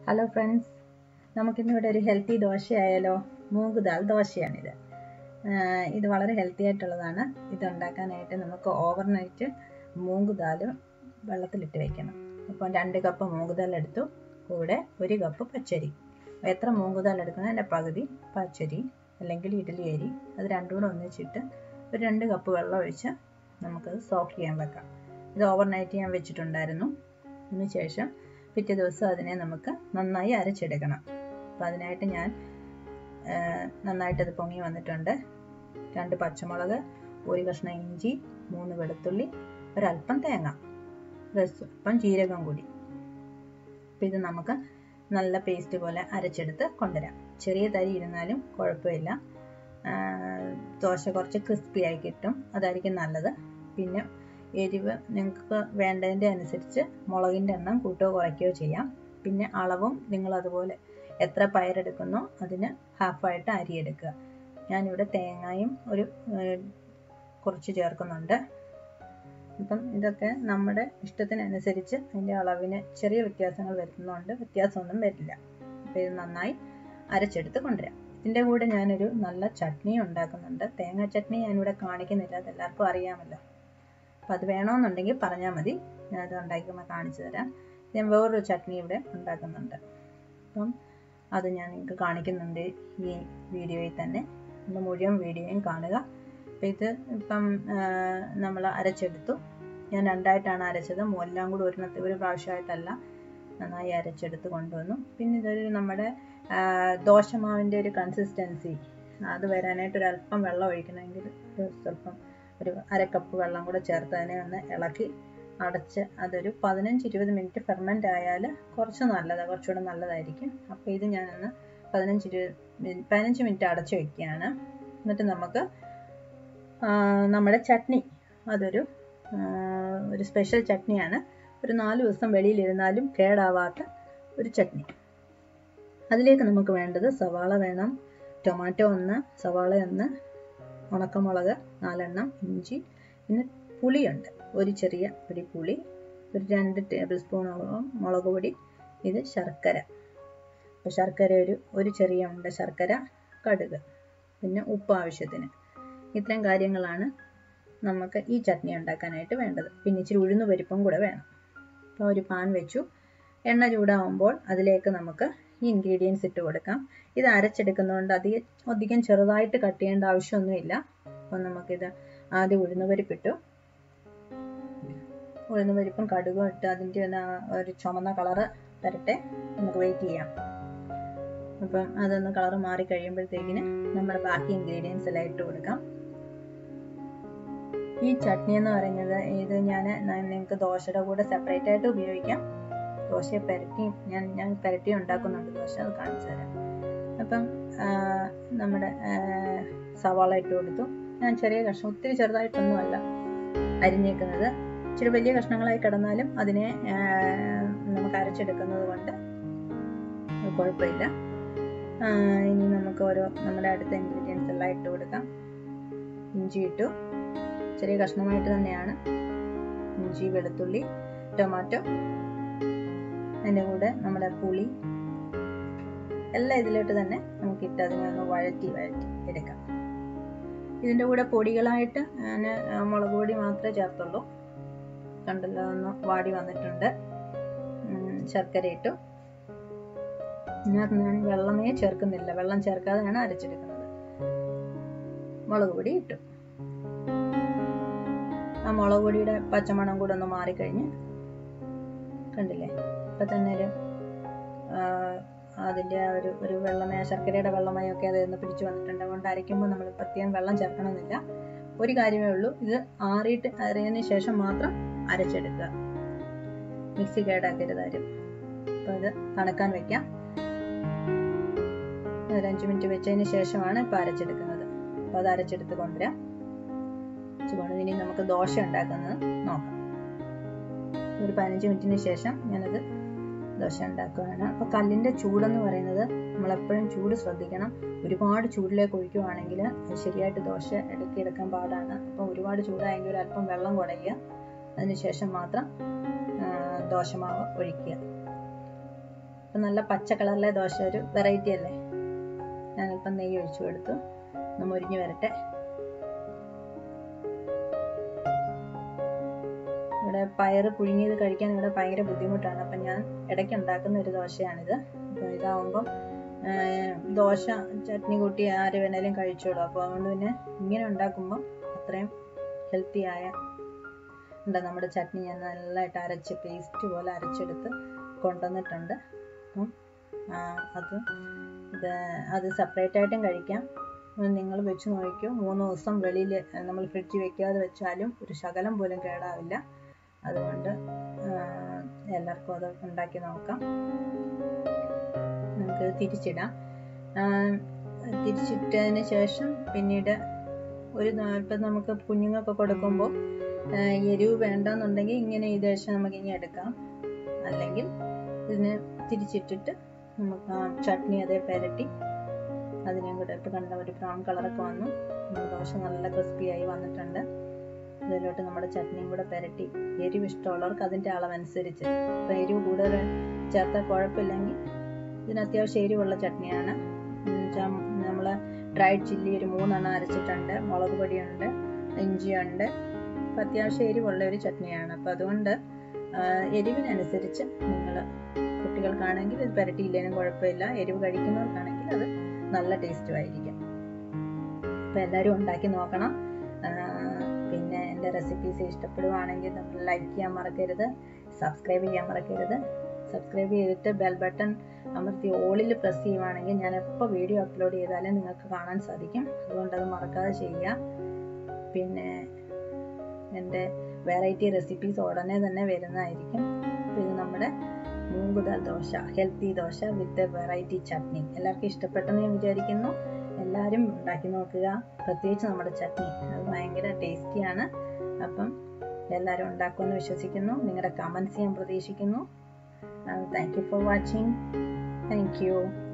hello friends നമുക്കിന്നിവിടെ ഒരു healthy ദോശയായാലോ മൂഗ് dal ദോശയാണിത് ആഹ് ഇത് വളരെ ഹെൽത്തി ആയിട്ടുള്ളതാണ് ഇത് ഉണ്ടാക്കാനായിട്ട് നമുക്ക് ഓവർനൈറ്റ് മൂഗ് ദാൽ വെള്ളത്തിലിട്ട് വെക്കണം അപ്പോൾ രണ്ട് കപ്പ് മൂഗ് ദാൽ എടുത്തു കൂടെ ഒരു കപ്പ് പച്ചരി എത്ര മൂഗ് ദാൽ എടുക്കണം അതിൻ്റെ പകുതി പച്ചരി അല്ലെങ്കിൽ ഇഡ്ഡലി അരി അത് രണ്ടും കൂടെ ഒന്നിച്ചിട്ട് ഒരു രണ്ട് കപ്പ് വെള്ളം ഒഴിച്ച് നമുക്കത് സോക്ക് ചെയ്യാൻ വെക്കാം ഇത് ഓവർനൈറ്റ് ഞാൻ വെച്ചിട്ടുണ്ടായിരുന്നു അതിന് ശേഷം പിറ്റേ ദിവസം അതിനെ നമുക്ക് നന്നായി അരച്ചെടുക്കണം അപ്പം അതിനായിട്ട് ഞാൻ നന്നായിട്ടത് പൊങ്ങി വന്നിട്ടുണ്ട് രണ്ട് പച്ചമുളക് ഒരു കഷ്ണം ഇഞ്ചി മൂന്ന് വെളുത്തുള്ളി ഒരല്പം തേങ്ങ ഒരല്പം ജീരകം കൂടി അപ്പം ഇത് നമുക്ക് നല്ല പേസ്റ്റ് പോലെ അരച്ചെടുത്ത് കൊണ്ടുവരാം ചെറിയ തരി ഇരുന്നാലും കുഴപ്പമില്ല ദോശ കുറച്ച് ക്രിസ്പി ആയി കിട്ടും അതായിരിക്കും നല്ലത് പിന്നെ എരിവ് നിങ്ങൾക്ക് വേണ്ടതിൻ്റെ അനുസരിച്ച് മുളകിൻ്റെ എണ്ണം കൂട്ടുകയോ കുറയ്ക്കുകയോ ചെയ്യാം പിന്നെ അളവും നിങ്ങൾ അതുപോലെ എത്ര പയറെടുക്കുന്നോ അതിന് ഹാഫായിട്ട് അരി എടുക്കുക ഞാനിവിടെ തേങ്ങയും ഒരു കുറച്ച് ചേർക്കുന്നുണ്ട് ഇപ്പം ഇതൊക്കെ നമ്മുടെ ഇഷ്ടത്തിനനുസരിച്ച് അതിൻ്റെ അളവിന് ചെറിയ വ്യത്യാസങ്ങൾ വരുന്നതുകൊണ്ട് വ്യത്യാസമൊന്നും വരില്ല അപ്പോൾ ഇത് നന്നായി അരച്ചെടുത്ത് കൊണ്ടുവരാം ഇതിൻ്റെ കൂടെ ഞാനൊരു നല്ല ചട്നി ഉണ്ടാക്കുന്നുണ്ട് തേങ്ങ ചട്നി ഞാനിവിടെ കാണിക്കുന്നില്ല അത് എല്ലാവർക്കും അറിയാമല്ലോ അപ്പം അത് വേണമെന്നുണ്ടെങ്കിൽ പറഞ്ഞാൽ മതി ഞാൻ അത് ഉണ്ടാക്കുമ്പോൾ കാണിച്ചു തരാം ഞാൻ വേറൊരു ചട്നി ഇവിടെ ഉണ്ടാക്കുന്നുണ്ട് അപ്പം അത് ഞാൻ നിങ്ങൾക്ക് കാണിക്കുന്നുണ്ട് ഈ വീഡിയോയിൽ തന്നെ ഒന്ന് മുഴുവൻ വീഡിയോയും കാണുക അപ്പം ഇത് ഇപ്പം നമ്മൾ അരച്ചെടുത്തു ഞാൻ രണ്ടായിട്ടാണ് അരച്ചത് എല്ലാം കൂടി ഒരു ഒരു പ്രാവശ്യമായിട്ടല്ല നന്നായി അരച്ചെടുത്ത് കൊണ്ടുവന്നു പിന്നെ ഇതൊരു നമ്മുടെ ദോശമാവിൻ്റെ ഒരു കൺസിസ്റ്റൻസി അത് വരാനായിട്ട് ഒരു അല്പം വെള്ളം ഒഴിക്കണമെങ്കിൽ ഒരു സ്വല്പം ഒരു അര കപ്പ് വെള്ളം കൂടെ ചേർത്ത് അതിനെ ഒന്ന് ഇളക്കി അടച്ച് അതൊരു പതിനഞ്ച് ഇരുപത് മിനിറ്റ് ഫെർമെൻ്റ് ആയാൽ കുറച്ച് നല്ലതാണ് കുറച്ചുകൂടെ നല്ലതായിരിക്കും അപ്പോൾ ഇത് ഞാനൊന്ന് പതിനഞ്ച് ഇരുപത് പതിനഞ്ച് മിനിറ്റ് അടച്ച് വയ്ക്കുകയാണ് എന്നിട്ട് നമുക്ക് നമ്മുടെ ചട്നി അതൊരു ഒരു സ്പെഷ്യൽ ചട്നിയാണ് ഒരു നാല് ദിവസം വെളിയിലിരുന്നാലും കേടാവാത്ത ഒരു ചട്നി അതിലേക്ക് നമുക്ക് വേണ്ടത് സവാള വേണം ടൊമാറ്റോ ഒന്ന് സവാള ഒന്ന് ഉണക്കമുളക് നാലെണ്ണം ഇഞ്ചി പിന്നെ പുളിയുണ്ട് ഒരു ചെറിയ പിടി പുളി ഒരു രണ്ട് ടേബിൾ സ്പൂണോളം മുളക് പൊടി ഇത് ശർക്കര അപ്പോൾ ശർക്കര ഒരു ഒരു ചെറിയ ഉണ്ട ശർക്കര കടുക് പിന്നെ ഉപ്പ് ആവശ്യത്തിന് ഇത്രയും കാര്യങ്ങളാണ് നമുക്ക് ഈ ചട്നി ഉണ്ടാക്കാനായിട്ട് വേണ്ടത് പിന്നെ ഇച്ചിരി ഉഴുന്ന് പരിപ്പും കൂടെ വേണം അപ്പോൾ ഒരു പാൻ വെച്ചു എണ്ണ ചൂടാവുമ്പോൾ അതിലേക്ക് നമുക്ക് ഈ ഇൻഗ്രീഡിയൻസ് ഇട്ട് കൊടുക്കാം ഇത് അരച്ചെടുക്കുന്നതുകൊണ്ട് അധികം അധികം ചെറുതായിട്ട് കട്ട് ചെയ്യേണ്ട ആവശ്യമൊന്നുമില്ല അപ്പം നമുക്കിത് ആദ്യം ഉഴുന്ന് പരിപ്പിട്ടു ഉഴുന്ന് പരിപ്പും കടുകും ഇട്ട് അതിൻ്റെ ഒന്ന് ഒരു ചുമന്ന കളറ് തരട്ടെ നമുക്ക് വെയിറ്റ് ചെയ്യാം അപ്പം അതൊന്ന് കളർ മാറി കഴിയുമ്പോഴത്തേക്കിന് നമ്മുടെ ബാക്കി ഇൻഗ്രീഡിയൻസ് എല്ലാം ഇട്ട് കൊടുക്കാം ഈ ചട്നി എന്ന് പറയുന്നത് ഇത് ഞാൻ നിങ്ങൾക്ക് ദോശയുടെ കൂടെ സെപ്പറേറ്റ് ആയിട്ട് ഉപയോഗിക്കാം ദോശ പെരട്ടി ഞാൻ ഞാൻ പെരട്ടി ഉണ്ടാക്കുന്നുണ്ട് ദോശ അത് കാണിച്ചു തരാം അപ്പം നമ്മുടെ സവാള ഇട്ട് കൊടുത്തു ഞാൻ ചെറിയ കഷ്ണം ഒത്തിരി ചെറുതായിട്ടൊന്നും അല്ല അരിഞ്ഞേക്കുന്നത് ഇച്ചിരി വലിയ കഷ്ണങ്ങളായി കിടന്നാലും അതിനെ നമുക്ക് അരച്ചെടുക്കുന്നത് കൊണ്ട് കുഴപ്പമില്ല ഇനി നമുക്ക് ഓരോ നമ്മുടെ അടുത്ത ഇൻഗ്രീഡിയൻസ് എല്ലാം ഇട്ട് കൊടുക്കാം ഇഞ്ചി ഇട്ടു ചെറിയ കഷ്ണമായിട്ട് തന്നെയാണ് ഇഞ്ചി വെളുത്തുള്ളി ടൊമാറ്റോ അതിൻ്റെ കൂടെ നമ്മുടെ പുളി എല്ലാം ഇതിലോട്ട് തന്നെ നമുക്ക് ഇട്ട് അതിനെ ഒന്ന് വഴറ്റി വഴറ്റി എടുക്കാം ഇതിൻ്റെ കൂടെ പൊടികളായിട്ട് ഞാൻ മുളക് പൊടി മാത്രമേ ചേർത്തുള്ളൂ കണ്ടല്ലോ ഒന്ന് വാടി വന്നിട്ടുണ്ട് ശർക്കര ഇട്ടു ഇതിനകത്ത് ഞാൻ വെള്ളമേ ചേർക്കുന്നില്ല വെള്ളം ചേർക്കാതെയാണ് അരച്ചെടുക്കുന്നത് മുളക് പൊടി ഇട്ടു ആ മുളക് പൊടിയുടെ പച്ചമണം കൂടെ ഒന്ന് മാറിക്കഴിഞ്ഞ് കണ്ടില്ലേ ഇപ്പം തന്നെ ഒരു അതിൻ്റെ ഒരു ഒരു വെള്ളമയ ശർക്കരയുടെ വെള്ളമയൊക്കെ അതൊന്ന് പിടിച്ചു വന്നിട്ടുണ്ട് അതുകൊണ്ട് അരയ്ക്കുമ്പോൾ നമ്മൾ പ്രത്യേകം വെള്ളം ചേർക്കണമെന്നില്ല ഒരു കാര്യമേ ഉള്ളൂ ഇത് ആറിയിട്ട് അറിയതിന് ശേഷം മാത്രം അരച്ചെടുക്കുക മിക്സി കേടാക്കരുത് ആരും അപ്പോൾ അത് തണുക്കാൻ വെക്കാം ഒരു അഞ്ച് മിനിറ്റ് വെച്ചതിന് ശേഷമാണ് ഇപ്പോൾ അരച്ചെടുക്കുന്നത് അപ്പോൾ അത് അരച്ചെടുത്ത് കൊണ്ടുവരാം വെച്ചുകൊണ്ട് ഇനി നമുക്ക് ദോശ ഉണ്ടാക്കുന്നത് നോക്കാം ഒരു പതിനഞ്ച് മിനിറ്റിന് ശേഷം ഞാനത് ദോശ ഉണ്ടാക്കുകയാണ് അപ്പോൾ കല്ലിൻ്റെ ചൂടെന്ന് പറയുന്നത് നമ്മളെപ്പോഴും ചൂട് ശ്രദ്ധിക്കണം ഒരുപാട് ചൂടിലേക്ക് ഒഴിക്കുവാണെങ്കിൽ ശരിയായിട്ട് ദോശ ഇടയ്ക്ക് എടുക്കാൻ പാടാണ് അപ്പോൾ ഒരുപാട് ചൂടായെങ്കിൽ ഒരു അല്പം വെള്ളം കുടയുക അതിനുശേഷം മാത്രം ദോശമാവ് ഒഴിക്കുക ഇപ്പം നല്ല പച്ച കളറിലെ ദോശ ഒരു വെറൈറ്റി അല്ലേ ഞാനിപ്പം നെയ്യ് ഒഴിച്ചു കൊടുത്തു ഒന്ന് മുരിഞ്ഞു വരട്ടെ ഇവിടെ പയറ് പുഴുങ്ങിയത് കഴിക്കാൻ ഇവിടെ ഭയങ്കര ബുദ്ധിമുട്ടാണ് അപ്പം ഞാൻ ഇടയ്ക്ക് ഉണ്ടാക്കുന്ന ഒരു ദോശയാണിത് അപ്പോൾ ഇതാവുമ്പം ദോശ ചട്നി കൂട്ടി ആര് വേണേലും കഴിച്ചോളൂ അപ്പോൾ അതുകൊണ്ട് പിന്നെ ഇങ്ങനെ ഉണ്ടാക്കുമ്പോൾ അത്രയും ഹെൽത്തി ആയ ഉണ്ട് നമ്മുടെ ചട്നി ഞാൻ നല്ലതായിട്ട് അരച്ച് പേസ്റ്റ് പോലെ അരച്ചെടുത്ത് കൊണ്ടുവന്നിട്ടുണ്ട് അപ്പം അത് ഇത് അത് സെപ്പറേറ്റ് ആയിട്ടും കഴിക്കാം നിങ്ങൾ വെച്ച് നോക്കിക്കോ മൂന്ന് ദിവസം വെളിയിൽ നമ്മൾ ഫ്രിഡ്ജിൽ വെക്കാതെ വെച്ചാലും ഒരു ശകലം പോലും കേടാവില്ല അതുകൊണ്ട് എല്ലാവർക്കും അത് ഉണ്ടാക്കി നോക്കാം നമുക്ക് തിരിച്ചിടാം തിരിച്ചിട്ടതിന് ശേഷം പിന്നീട് ഒരു ഇപ്പം നമുക്ക് കുഞ്ഞുങ്ങൾക്ക് കൊടുക്കുമ്പോൾ എരിവ് വേണ്ടെന്നുണ്ടെങ്കിൽ ഇങ്ങനെ ഈ ദേശം നമുക്ക് ഇങ്ങനെ എടുക്കാം അല്ലെങ്കിൽ ഇതിനെ തിരിച്ചിട്ടിട്ട് നമുക്ക് ആ ചട്നി അതേ പെരട്ടി അതിനെയും കൂടെ ഇപ്പം കണ്ട ഒരു ബ്രൗൺ കളറൊക്കെ വന്നു ദോശ നല്ല ക്രിസ്പിയായി വന്നിട്ടുണ്ട് ഇതിലോട്ട് നമ്മുടെ ചട്നിയും കൂടെ പെരട്ടി എരിവ് ഇഷ്ടമുള്ളവർക്ക് അതിൻ്റെ അളവനുസരിച്ച് ഇപ്പം എരിവ് കൂടുതൽ ചേർത്താൽ കുഴപ്പമില്ലെങ്കിൽ ഇതിന് അത്യാവശ്യം എരിവുള്ള ചട്നിയാണ് നമ്മൾ ഡ്രൈഡ് ചില്ലി ഒരു മൂന്നെണ്ണം അരച്ചിട്ടുണ്ട് മുളക് പൊടിയുണ്ട് ഇഞ്ചിയുണ്ട് അപ്പം അത്യാവശ്യം എരിവുള്ള ഒരു ചട്നിയാണ് അപ്പം അതുകൊണ്ട് എരിവിനനുസരിച്ച് നിങ്ങൾ കുട്ടികൾക്കാണെങ്കിൽ ഇത് പുരട്ടിയില്ലേനും കുഴപ്പമില്ല എരിവ് കഴിക്കുന്നവർക്കാണെങ്കിൽ അത് നല്ല ടേസ്റ്റും ആയിരിക്കും അപ്പം എല്ലാവരും ഉണ്ടാക്കി നോക്കണം പിന്നെ എൻ്റെ റെസിപ്പീസ് ഇഷ്ടപ്പെടുവാണെങ്കിൽ നമ്മൾ ലൈക്ക് ചെയ്യാൻ മറക്കരുത് സബ്സ്ക്രൈബ് ചെയ്യാൻ മറക്കരുത് സബ്സ്ക്രൈബ് ചെയ്തിട്ട് ബെൽ ബട്ടൺ അമർത്തി ഓളിൽ പ്രസ് ചെയ്യുവാണെങ്കിൽ ഞാൻ എപ്പോൾ വീഡിയോ അപ്ലോഡ് ചെയ്താലും നിങ്ങൾക്ക് കാണാൻ സാധിക്കും അതുകൊണ്ട് അത് മറക്കാതെ ചെയ്യുക പിന്നെ എൻ്റെ വെറൈറ്റി റെസിപ്പീസ് ഉടനെ തന്നെ വരുന്നതായിരിക്കും ഇത് നമ്മുടെ moong dal dosa healthy dosa with variety chutney എല്ലാവർക്കും ഇഷ്ടപ്പെട്ടെന്ന് ഞാൻ വിചാരിക്കുന്നു എല്ലാവരും ഉണ്ടാക്കി നോക്കുക പ്രത്യേകിച്ച് നമ്മുടെ ചട്നി അത് ഭയങ്കര ടേസ്റ്റിയാണ് അപ്പം എല്ലാവരും ഉണ്ടാക്കുമെന്ന് വിശ്വസിക്കുന്നു നിങ്ങളുടെ കമൻസ് ഞാൻ പ്രതീക്ഷിക്കുന്നു thank you for watching thank U